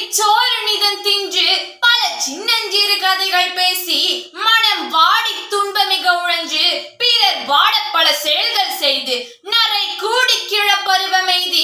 சோறு நிதம் தின்று பல சின்னஞ்சிறு கதைகள் பேசி மனம் வாடி துன்பமிக உழன்று பிறர் வாட பல செயல்கள் செய்து நரை கூடி கிழப்பருவமெய்தி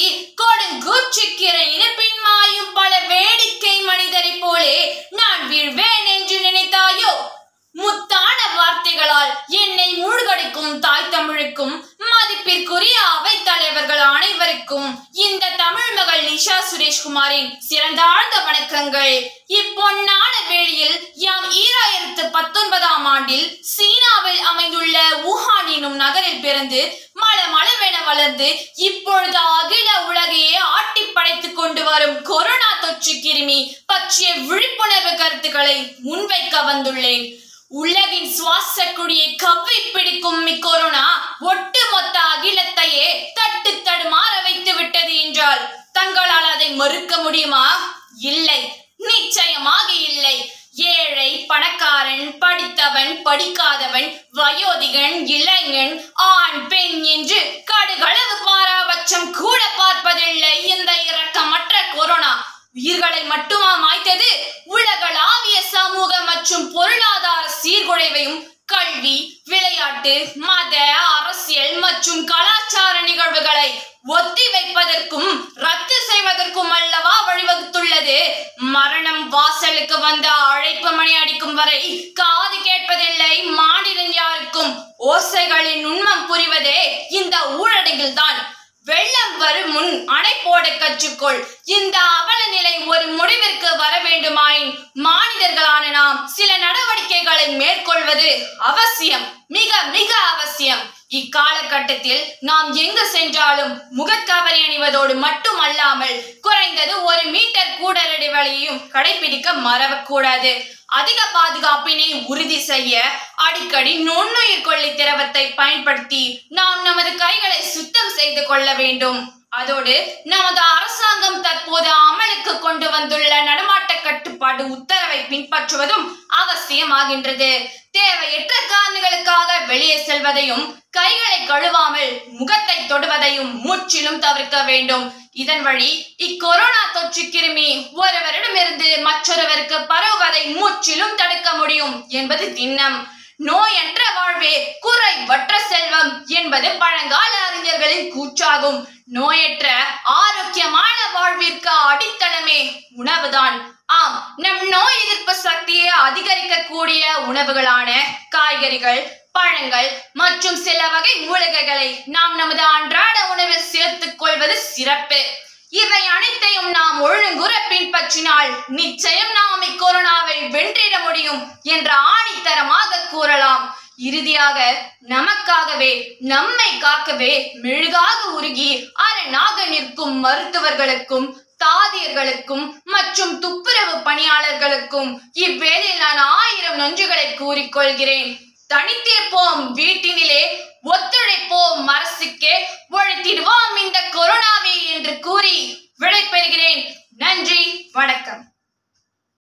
கொடுங்கூற்றுக்கிறையின பின்மாயும் பல வேடிக்கை மனிதரைப் போலே நான் வீழ்வேன் என்று நினைத்தாயோ முத்தான வார்த்தைகளால் என்னை மூழ்கடிக்கும் தாய் தமிழுக்கும் மதிப்பிற்குரிய அவை தலைவர்கள் அனைவருக்கும் இந்த தமிழ் மகள் நிஷா சுரேஷ்குமாரின் சிறந்தாழ்ந்த வணக்கங்கள் இப்பொன்னான வேளையில் யாம் ஈராயிரத்து பத்தொன்பதாம் ஆண்டில் சீனாவில் அமைந்துள்ள wuhan எனும் நகரில் பிறந்து மல மளவென வளர்ந்து இப்பொழுது அகில உலகையே ஆட்டி படைத்துக் கொண்டு வரும் கொரோனா தொற்று கிருமி பற்றிய விழிப்புணர்வு கருத்துக்களை முன்வைக்க வந்துள்ளேன் உலகின் சுவாச குடியை கவ்வி பிடிக்கும் இக்கொரோனா ஒட்டுமொத்த அகிலத்தையே தட்டு தடுமாற வைத்து விட்டது என்றால் தங்களால் அதை மறுக்க முடியுமா இல்லை நிச்சயமாக இல்லை ஏழை பணக்காரன் படித்தவன் படிக்காதவன் வயோதிகன் இளைஞன் ஆண் பெண் என்று கடுகளவு பாராபட்சம் கூட பார்ப்பதில்லை இந்த இரக்கமற்ற கொரோனா உயிர்களை மட்டுமா மாய்த்தது உலகளாவிய சமூக மற்றும் பொருளாதார சீர்குலைவையும் கல்வி விளையாட்டு மத அரசியல் மற்றும் கலாச்சார நிகழ்வுகளை ஒத்தி வைப்பதற்கும் ரத்து செய்வதற்கும் அல்லவா வழிவகுத்துள்ளது மரணம் வாசலுக்கு வந்த அழைப்பு மணி அடிக்கும் வரை காது கேட்பதில்லை மாநிலம் யாருக்கும் ஓசைகளின் உண்மம் புரிவதே இந்த ஊரடங்கில்தான் வெள்ளம் வரும் முன் அணை போட கற்றுக்கொள் இந்த அவல நிலை ஒரு முடிவிற்கு வர வேண்டுமாயின் மாநிலர்களான நாம் சில நடவடிக்கைகளை மேற்கொள்வது அவசியம் மிக மிக அவசியம் இக்காலகட்டத்தில் நாம் எங்கு சென்றாலும் முகக்கவரி அணிவதோடு மட்டும் அல்லாமல் குறைந்தது ஒரு மீட்டர் கூடல் இடைவெளியையும் கடைபிடிக்க மறவக்கூடாது அதிக பாதுகாப்பினை உறுதி செய்ய அடிக்கடி நுண்ணுயிர் கொல்லி திரவத்தை பயன்படுத்தி நாம் நமது கைகளை சுத்தம் செய்து கொள்ள வேண்டும் அதோடு நமது அரசாங்கம் தற்போது அமலுக்கு கொண்டு வந்துள்ள நடமாட்ட கட்டுப்பாடு உத்தரவை பின்பற்றுவதும் அவசியமாகின்றது தேவையற்ற காரணங்களுக்காக வெளியே செல்வதையும் கைகளை கழுவாமல் முகத்தை தொடுவதையும் முற்றிலும் தவிர்க்க வேண்டும் இதன் வழி இக்கொரோனா தொற்று கிருமி ஒருவரிடமிருந்து மற்றொருவருக்கு பரவுவதை முற்றிலும் தடுக்க முடியும் என்பது திண்ணம் நோயற்ற வாழ்வே குறைவற்ற செல்வம் என்பது பழங்கால அறிஞர்களின் கூற்றாகும் நோயற்ற ஆரோக்கியமான வாழ்விற்கு அடித்தளமே உணவுதான் ஆம் நம் நோய் எதிர்ப்பு சக்தியை அதிகரிக்கக்கூடிய உணவுகளான காய்கறிகள் பழங்கள் மற்றும் சில வகை மூலிகைகளை நாம் நமது அன்றாட உணவில் சேர்த்துக் கொள்வது சிறப்பு இவை அனைத்தையும் நாம் ஒழுங்குற பின்பற்றினால் நிச்சயம் நாம் இக்கொரோனாவை வென்றிட முடியும் என்ற ஆணித்தரமாக கூறலாம் இறுதியாக நமக்காகவே நம்மை காக்கவே மெழுகாக உருகி அரணாக நிற்கும் மருத்துவர்களுக்கும் தாதியர்களுக்கும் மற்றும் துப்புரவு பணியாளர்களுக்கும் இவ்வேளையில் நான் ஆயிரம் நன்றிகளை கூறிக்கொள்கிறேன் தனித்திருப்போம் வீட்டினிலே ஒத்துழை